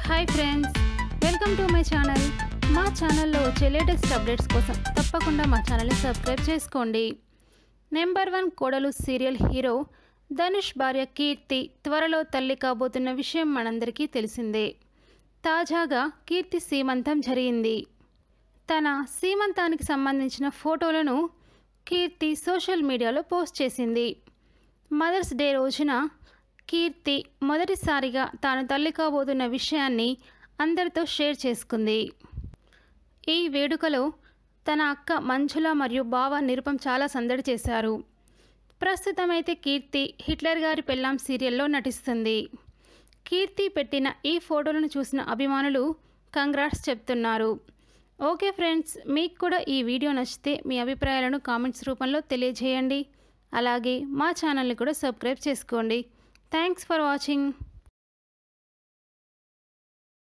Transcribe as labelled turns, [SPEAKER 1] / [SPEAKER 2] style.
[SPEAKER 1] hi friends welcome to my channel మా ఛానల్లో వచ్చే లేటెస్ట్ అప్డేట్స్ కోసం తప్పకుండా మా ఛానల్ని సబ్స్క్రైబ్ చేసుకోండి నెంబర్ వన్ కోడలు సీరియల్ హీరో ధనుష్ భార్య కీర్తి త్వరలో తల్లి కాబోతున్న విషయం మనందరికీ తెలిసిందే తాజాగా కీర్తి సీమంతం జరిగింది తన సీమంతానికి సంబంధించిన ఫోటోలను కీర్తి సోషల్ మీడియాలో పోస్ట్ చేసింది మదర్స్ డే రోజున కీర్తి మొదటిసారిగా తాను తల్లి కాబోతున్న విషయాన్ని అందరితో షేర్ చేసుకుంది ఈ వేడుకలో తన అక్క మంజుల మరియు బావ నిరుపం చాలా సందడి చేశారు ప్రస్తుతమైతే కీర్తి హిట్లర్ గారి పెళ్ళాం సీరియల్లో నటిస్తుంది కీర్తి పెట్టిన ఈ ఫోటోలను చూసిన అభిమానులు కంగ్రాట్స్ చెప్తున్నారు ఓకే ఫ్రెండ్స్ మీకు కూడా ఈ వీడియో నచ్చితే మీ అభిప్రాయాలను కామెంట్స్ రూపంలో తెలియజేయండి అలాగే మా ఛానల్ని కూడా సబ్స్క్రైబ్ చేసుకోండి థ్యాంక్స్ ఫర్ వాచింగ్